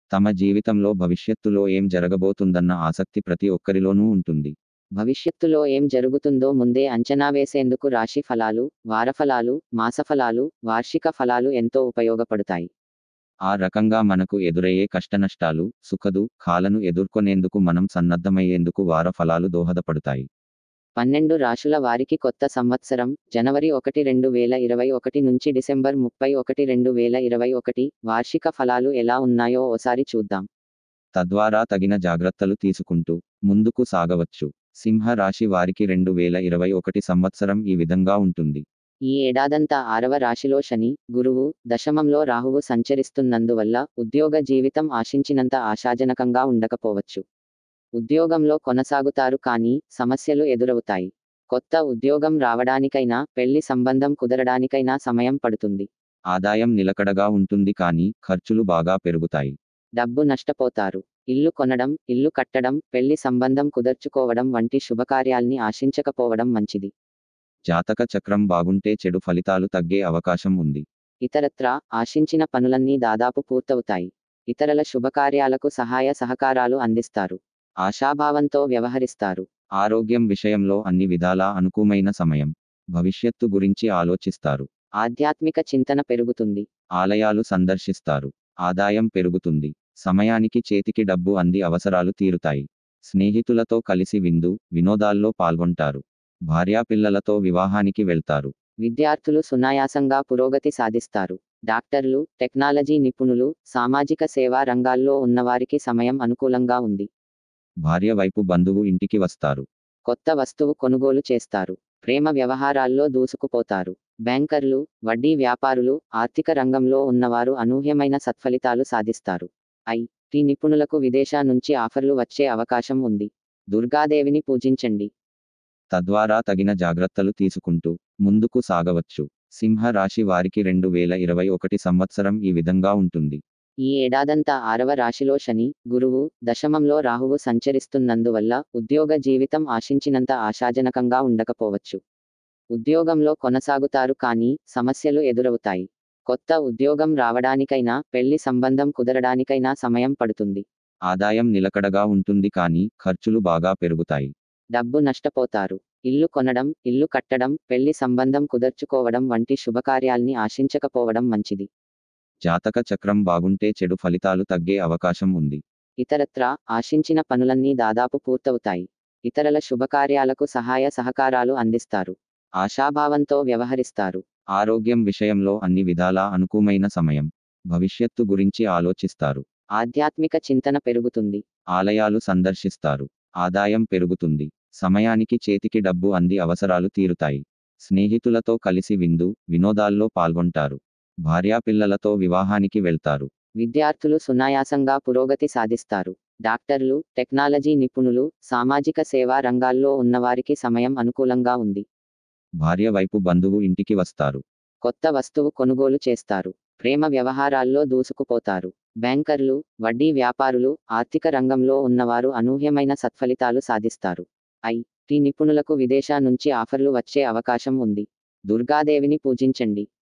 తమ జీవితంలో భవిష్యత్తులో ఏం జరగబోతుందన్న ఆసక్తి ప్రతి ఒక్కరిలోనూ ఉంటుంది భవిష్యత్తులో ఏం జరుగుతుందో ముందే అంచనా వేసేందుకు రాశి ఫలాలు వారఫలాలు మాసఫలాలు వార్షిక ఫలాలు ఎంతో ఉపయోగపడతాయి ఆ రకంగా మనకు ఎదురయ్యే కష్టనష్టాలు సుఖదు ఖాలను ఎదుర్కొనేందుకు మనం సన్నద్ధమయ్యేందుకు వార ఫలాలు దోహదపడతాయి పన్నెండు రాశుల వారికి కొత్త సంవత్సరం జనవరి ఒకటి రెండు వేల ఇరవై ఒకటి నుంచి డిసెంబర్ ముప్పై ఒకటి రెండు వేల ఇరవై ఒకటి వార్షిక ఫలాలు ఎలా ఉన్నాయో ఓసారి చూద్దాం తద్వారా తగిన జాగ్రత్తలు తీసుకుంటూ ముందుకు సాగవచ్చు సింహ రాశి వారికి రెండు వేల ఇరవై ఒకటి సంవత్సరం ఈ విధంగా ఉంటుంది ఈ ఏడాదంతా ఆరవ రాశిలో శని గురువు దశమంలో రాహువు సంచరిస్తున్నందువల్ల ఉద్యోగ జీవితం ఆశించినంత ఆశాజనకంగా ఉండకపోవచ్చు ఉద్యోగంలో కొనసాగుతారు కానీ సమస్యలు ఎదురవుతాయి కొత్త ఉద్యోగం రావడానికైనా పెళ్లి సంబంధం కుదరడానికైనా సమయం పడుతుంది ఆదాయం నిలకడగా ఉంటుంది కానీ ఖర్చులు బాగా పెరుగుతాయి డబ్బు నష్టపోతారు ఇల్లు కొనడం ఇల్లు కట్టడం పెళ్లి సంబంధం కుదర్చుకోవడం వంటి శుభకార్యాల్ని ఆశించకపోవడం మంచిది జాతక చక్రం బాగుంటే చెడు ఫలితాలు తగ్గే అవకాశం ఉంది ఇతరత్రా ఆశించిన పనులన్నీ దాదాపు పూర్తవుతాయి ఇతరుల శుభకార్యాలకు సహాయ సహకారాలు అందిస్తారు ఆశాభావంతో వ్యవహరిస్తారు ఆరోగ్యం విషయంలో అన్ని విధాలా అనుకూలమైన సమయం భవిష్యత్తు గురించి ఆలోచిస్తారు ఆధ్యాత్మిక చింతన పెరుగుతుంది ఆలయాలు సందర్శిస్తారు ఆదాయం పెరుగుతుంది సమయానికి చేతికి డబ్బు అంది అవసరాలు తీరుతాయి స్నేహితులతో కలిసి విందు వినోదాల్లో పాల్గొంటారు భార్యాపిల్లలతో వివాహానికి వెళ్తారు విద్యార్థులు సునాయాసంగా పురోగతి సాధిస్తారు డాక్టర్లు టెక్నాలజీ నిపుణులు సామాజిక సేవా రంగాల్లో ఉన్నవారికి సమయం అనుకూలంగా ఉంది భార్య వైపు బంధువు ఇంటికి వస్తారు కొత్త వస్తువు కొనుగోలు చేస్తారు ప్రేమ వ్యవహారాల్లో దూసుకుపోతారు బ్యాంకర్లు వడ్డీ వ్యాపారులు ఆర్థిక రంగంలో ఉన్నవారు అనూహ్యమైన సత్ఫలితాలు సాధిస్తారు ఐ టీ నిపుణులకు విదేశా నుంచి ఆఫర్లు వచ్చే అవకాశం ఉంది దుర్గాదేవిని పూజించండి తద్వారా తగిన జాగ్రత్తలు తీసుకుంటూ ముందుకు సాగవచ్చు సింహ రాశి వారికి రెండు వేల ఇరవై ఒకటి సంవత్సరం ఈ విధంగా ఉంటుంది ఈ ఏడాదంతా ఆరవ రాశిలో శని గురువు దశమంలో రాహువు సంచరిస్తున్నందువల్ల ఉద్యోగ జీవితం ఆశించినంత ఆశాజనకంగా ఉండకపోవచ్చు ఉద్యోగంలో కొనసాగుతారు కానీ సమస్యలు ఎదురవుతాయి కొత్త ఉద్యోగం రావడానికైనా పెళ్లి సంబంధం కుదరడానికైనా సమయం పడుతుంది ఆదాయం నిలకడగా ఉంటుంది కానీ ఖర్చులు బాగా పెరుగుతాయి డబ్బు నష్టపోతారు ఇల్లు కొనడం ఇల్లు కట్టడం పెళ్లి సంబంధం కుదర్చుకోవడం వంటి శుభకార్యాల్ని ఆశించకపోవడం మంచిది జాతక చక్రం బాగుంటే చెడు ఫలితాలు తగ్గే అవకాశం ఉంది ఇతరత్రా ఆశించిన పనులన్నీ దాదాపు పూర్తవుతాయి ఇతరుల శుభకార్యాలకు సహాయ సహకారాలు అందిస్తారు ఆశాభావంతో వ్యవహరిస్తారు ఆరోగ్యం విషయంలో అన్ని విధాలా అనుకూలమైన సమయం భవిష్యత్తు గురించి ఆలోచిస్తారు ఆధ్యాత్మిక చింతన పెరుగుతుంది ఆలయాలు సందర్శిస్తారు ఆదాయం పెరుగుతుంది సమయానికి చేతికి డబ్బు అంది అవసరాలు తీరుతాయి స్నేహితులతో కలిసి విందు వినోదాల్లో పాల్గొంటారు భార్యాపిల్లలతో వివాహానికి వెళ్తారు విద్యార్థులు సునాయాసంగా పురోగతి సాధిస్తారు డాక్టర్లు టెక్నాలజీ నిపుణులు సామాజిక సేవా రంగాల్లో ఉన్నవారికి సమయం అనుకూలంగా ఉంది భార్య వైపు బంధువు ఇంటికి వస్తారు కొత్త వస్తువు కొనుగోలు చేస్తారు ప్రేమ వ్యవహారాల్లో దూసుకుపోతారు బ్యాంకర్లు వడ్డీ వ్యాపారులు ఆర్థిక రంగంలో ఉన్నవారు అనూహ్యమైన సత్ఫలితాలు సాధిస్తారు ఐ టీ నిపుణులకు విదేశా నుంచి ఆఫర్లు వచ్చే అవకాశం ఉంది దుర్గాదేవిని పూజించండి